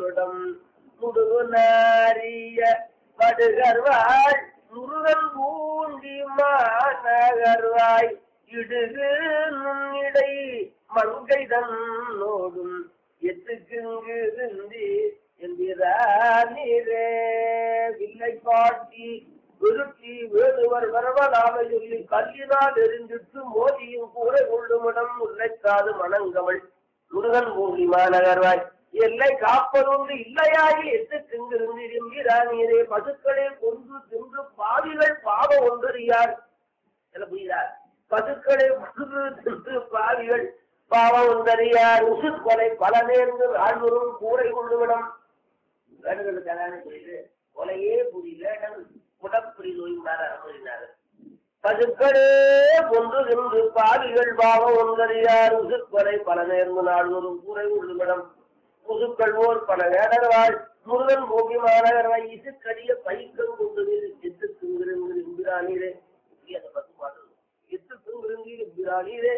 கொள்ளுமிடம் முடுகு நாரிய படுகர்வாள் முருகன் பூண்டி மாநகர்வாய் இடுகு நுண்ணிடை மங்கை தன்னோடும் எத்துக்குங்கு இருந்து என்கிறாரே வில்லை பாட்டி விருத்தி வேடுவர் வரவலாக சொல்லி கல்லினால் எரிஞ்சிட்டு மோதியும் கூரை கொள்ளுமிடம் முல்லைக்காது மணங்கவள் முருகன் பூண்டி மாநகர்வாய் எல்லை காப்பதொன்று இல்லையாகி எட்டு திங்கிருந்து என்கிறானே பசுக்களை கொன்று தின்று பாவிகள் பாவம் ஒன்றறியார் என்ன புரியுதா பசுக்களை கொன்று தின்று பாவிகள் பாவம் ஒன்றறியார் உசு கொலை பல நேர்ந்து ஆழ்வரும் கூரை கொள்ளுவிடம் வேண்டுதல் கல்யாணம் செய்து கொலையே புரியல குடப்புரி நோய்ந்தார் அனுமதினார் பசுக்களே கொன்று தின்று பாவிகள் பாவம் ஒன்றறியார் உசு கொலை பல நேர்ந்து நாள்வரும் கூரை கொள்ளுவிடம் முதுக்கள்வோர் பல வேடர்களால் முருகன் போகி மாநகராய் இசுக்கடிய பைக்கம் கொண்டு எத்து திங்கிருங்கிற இம்பிரானீரே அந்த பத்து பாடல் எத்து திங்கிருங்கிற இம்பிரானீரே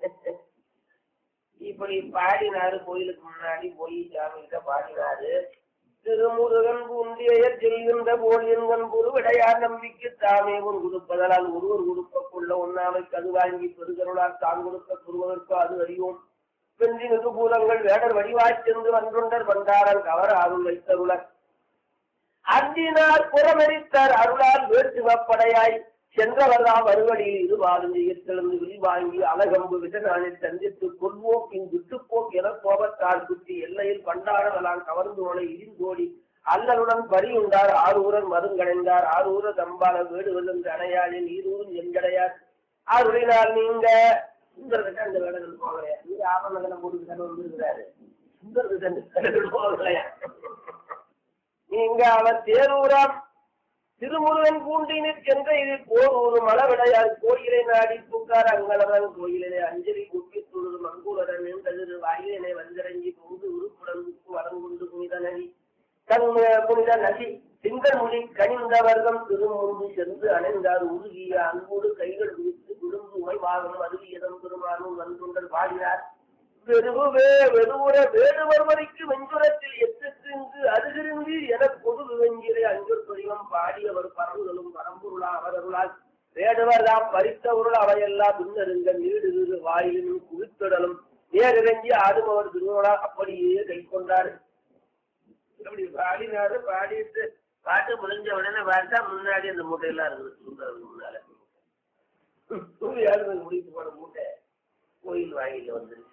இப்படி பாடினாரு கோயிலுக்கு முன்னாடி போய் சாமிகிட்ட பாடினாரு திருமுருகன் பூந்திய செல்கின்ற போல் என்கண் பொருவிடையார் நம்பிக்கை தாமே உன் கொடுப்பதலால் ஒருவர் கொடுப்பக்குள்ள ஒன்னாமைக்கு அது வாங்கி பெருகருளால் தான் கொடுக்க பெறுவதற்கு அது அறிவோம் வென்றி மிகுபூலங்கள் வேடர் வடிவாய்ச் சென்று வன்றுண்டர் வந்தாரன் கவர் அருள் வைத்தருளர் அன்றினார் புறமரித்தார் அருளால் வேற்றுவப்படையாய் சென்றவர்தாம் மறுவடியில் இருவாரும் எத்தெழுந்து விரிவாங்கி அலகம்பு விடநாளில் சந்தித்து கொள்வோக்கின் விட்டுப்போக் என கோபத்தால் குத்தி எல்லையில் பண்டாரவலாம் கவர்ந்து நுழை இடிந்தோடி அல்லலுடன் பரியுண்டார் ஆரூரர் மருங்கடைந்தார் ஆரூர தம்பால வேடு வெல்லும் அணையாளின் ஈரூரும் எங்கடையார் ஆருளினால் நீங்க சுந்தரகிட்ட அந்த வேடங்கள் போகலையா நீங்க ஆவணங்களை போட்டு கதை வந்துருக்கிறாரு சுந்தரகிட்ட அந்த வேடங்கள் போகலையா நீங்க அவன் தேரூராம் திருமுருகன் பூண்டினிற் சென்ற இதில் போர் ஒரு மலவிடையார் கோயிலை நாடி பூக்கார் அங்கலவன் கோயிலே அஞ்சலி குப்பி தொழுது மங்கூரன் நின்றதிரு வாயிலை வந்திறங்கி பொங்கு உருப்புடன் உப்பு வரங்குண்டு புனித நதி தன் புனித நதி திங்கள்மொழி கனிந்த வர்க்கம் திருமுன்பு சென்று அணைந்தார் உருகிய அன்போடு கைகள் விரித்து விழுந்து உமைவாகம் அருவியதம் பெருமானும் வந்துண்டல் பாடினார் வெறுவே வெறுவுற வேடுவர் வரைக்கு வெஞ்சுரத்தில் எத்துக்கு அருகிருந்து என பொது வெஞ்சிரை அஞ்சொல் துரியம் பாடியவர் பரவுதலும் பரம்பொருளா அவரருளால் வேடுவர் தாம் பறித்தவருள் அவையெல்லாம் பின்னருங்க நீடு வாயிலும் குவித்திடலும் நேரிறங்கி ஆடுபவர் திருவனா அப்படியே கை கொண்டாரு அப்படி பாடினாரு பாடிட்டு பாட்டு முடிஞ்ச உடனே பார்த்தா முன்னாடி அந்த மூட்டையெல்லாம் இருக்குது சுந்தரம் முன்னால யாரு முடித்து போன மூட்டை கோயில் வாயில வந்துருச்சு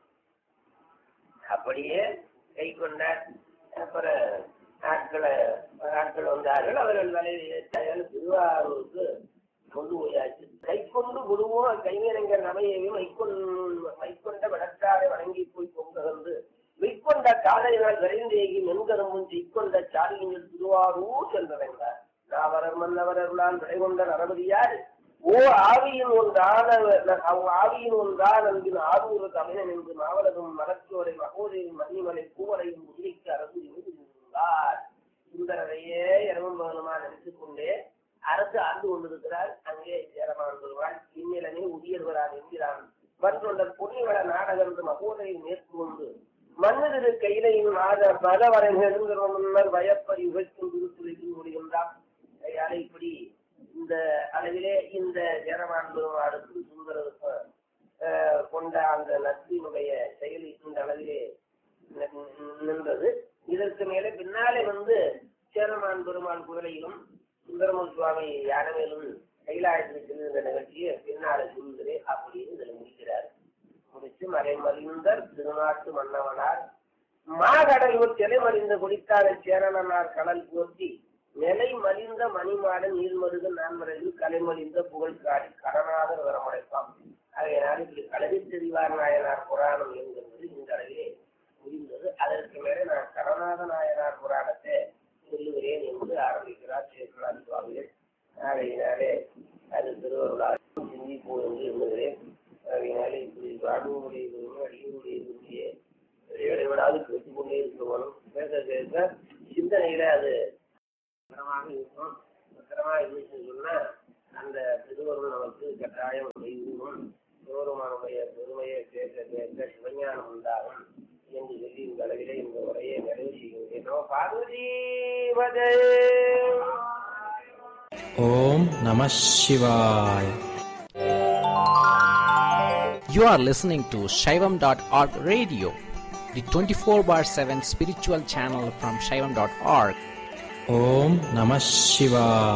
அப்படியே கை கொண்டார் அப்புறம் ஆட்களை ஆட்கள் வந்தார்கள் அவர்கள் வலையில் திருவாரூருக்கு கொண்டு போயாச்சு கை கொண்டு குருவும் கைவினைஞர் நமையையும் மைக்கொண்டு மைக்கொண்ட வடக்காரை வணங்கி போய் பொங்ககந்து மெய்க்கொண்ட காலையினால் விரைந்தேகி மென்கரும்பும் செய்கொண்ட சாலியங்கள் திருவாரூர் சென்றடைந்தார் நாவரர் மன்னவரர்களால் விடைகொண்ட நரபதியார் ஓ ஆவியின் ஒன்றான ஆவியின் ஒன்றான் அன்பின் ஆரூர தமிழன் என்று மாவலகம் மலச்சோரை மகோதையும் மணிமலை பூவரையும் உதிரிக்கு அரசு இருந்தார் சுந்தரரையே இரவும் பகலுமா நினைத்துக் கொண்டே அரசு ஆண்டு கொண்டிருக்கிறார் அங்கே சேரமான் பெறுவாள் இந்நிலமே உரியர்வரான் என்கிறான் மற்றொண்டர் பொன்னிவள நாடகம் என்று மகோதையை மேற்கொண்டு மன்னதிரு கையிலையும் மாத மதவரை நெருங்கிற முன்னர் வயப்பறி உழைக்கும் திருத்துறைக்கு முடிகின்றான் கையால இப்படி இந்த அளவிலே இந்த ஜெரமான் பெருமாளுக்கு சுந்தரருக்கு கொண்ட அந்த நட்பினுடைய செயல் இந்த அளவிலே நின்றது இதற்கு மேலே பின்னாலே வந்து சேரமான் பெருமாள் குதிரையிலும் சுந்தரமன் சுவாமி யானமேலும் கைலாயத்தில் செல்கின்ற நிகழ்ச்சியை பின்னாலே சொல்கிறேன் அப்படின்னு இதில் முடிக்கிறார் முடிச்சு மறைமறிந்தர் திருநாட்டு மன்னவனார் மாகடலூர் திரைமறிந்த குடித்தார சேரணனார் கடல் போற்றி நிலை மலிந்த மணிமாடன் நீர்மருகன் நான்மறையில் கலைமலிந்த புகழ் காடி கடனாக வரமடைப்பான் ஆகையினால் இப்படி கலவி தெரிவார் நாயனார் புராணம் என்கிறது இந்த அளவிலே முடிந்தது அதற்கு மேலே நான் கடநாத நாயனார் புராணத்தை சொல்லுகிறேன் என்று ஆரம்பிக்கிறார் சேக்கலான் சுவாமிகள் ஆகையினாலே அது திருவருளால் சிந்திப்போம் என்று எண்ணுகிறேன் ஆகையினாலே இப்படி வாழ்வுடைய பெருமை அடியுடைய பெருமையை இடைவிடாது பேசிக் கொண்டே இருக்கணும் பேச பேச சிந்தனையில அது பத்திரமாக இருக்கும் பத்திரமா இருந்துச்சுன்னு சொன்னா அந்த திருவருள் நமக்கு கட்டாயம் செய்யும் சிவருமானுடைய பெருமையை கேட்க கேட்க சிவஞானம் உண்டாகும் என்று சொல்லி இந்த அளவிலே இந்த உரையை நிறைவு செய்கின்றேனோ நம பார்வதீபதே Om Namah Shivaya. You are listening to Shaivam.org radio, the 24 bar 7 spiritual channel from Shaivam.org. Om Namah Shivaya.